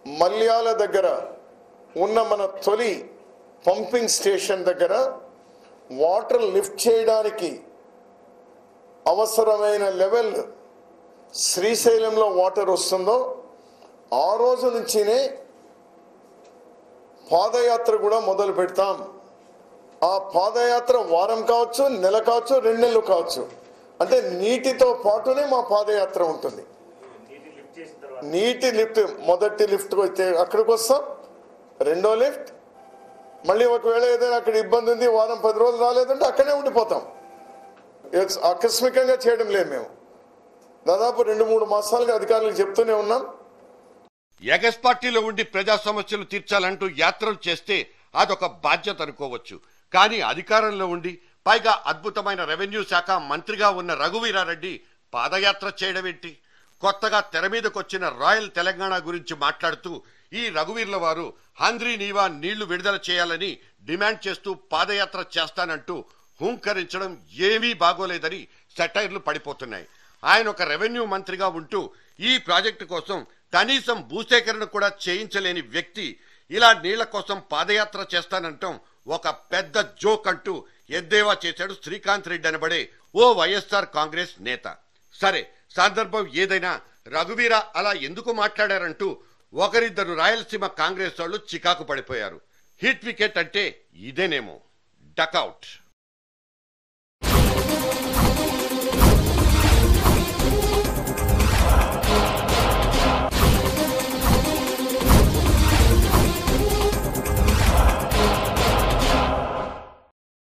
మల్యాల దగ్గర ఉన్న మన తొలి పంపింగ్ స్టేషన్ దగ్గర వాటర్ లిఫ్ట్ చేయడానికి అవసరమైన లెవెల్ శ్రీశైలంలో వాటర్ వస్తుందో ఆ రోజు నుంచినే పాదయాత్ర కూడా మొదలు పెడతాం ఆ పాదయాత్ర వారం కావచ్చు నెల కావచ్చు రెండు నెలలు కావచ్చు అంటే నీటితో పాటునే మా పాదయాత్ర ఉంటుంది నీటి లిఫ్ట్ చేసిన తర్వాత నీటి లిఫ్ట్ మొదటి లిఫ్ట్ అయితే అక్కడికి వస్తాం రెండో లిఫ్ట్ మళ్ళీ ఒకవేళ ఏదైనా అక్కడ ఇబ్బంది ఉంది వారం పది రోజులు రాలేదంటే అక్కడే ఉండిపోతాం It's ఆకస్మికంగా చేయడం లేదు మేము దాదాపు రెండు మూడు మాసాలుగా అధికారులకు చెప్తూనే ఉన్నాం ఎగస్ పార్టీలో ఉండి ప్రజా సమస్యలు తీర్చాలంటూ యాత్రలు చేస్తే అదొక బాధ్యత అనుకోవచ్చు కానీ అధికారంలో ఉండి పైగా అద్భుతమైన రెవెన్యూ శాఖ మంత్రిగా ఉన్న రఘువీరారెడ్డి పాదయాత్ర చేయడం ఏంటి కొత్తగా తెర మీదకొచ్చిన రాయల్ తెలంగాణ గురించి మాట్లాడుతూ ఈ రఘువీర్ల వారు హంద్రీ నీవా నీళ్లు విడుదల చేయాలని డిమాండ్ చేస్తూ పాదయాత్ర చేస్తానంటూ హుంకరించడం ఏమీ బాగోలేదని సెటైర్లు పడిపోతున్నాయి ఆయన ఒక రెవెన్యూ మంత్రిగా ఉంటూ ఈ ప్రాజెక్టు కోసం కనీసం భూసేకరణ కూడా చేయించలేని వ్యక్తి ఇలా నీళ్ల కోసం పాదయాత్ర చేస్తానంటాం ఒక పెద్ద జోక్ అంటూ ఎద్దేవా చేశాడు శ్రీకాంత్ రెడ్డి అనబడే ఓ వైఎస్ఆర్ కాంగ్రెస్ నేత సరే సందర్భం ఏదైనా రఘువీర అలా ఎందుకు మాట్లాడారంటూ ఒకరిద్దరు రాయలసీమ కాంగ్రెస్ వాళ్ళు చికాకు పడిపోయారు హిట్ వికెట్ అంటే ఇదేనేమో డకౌట్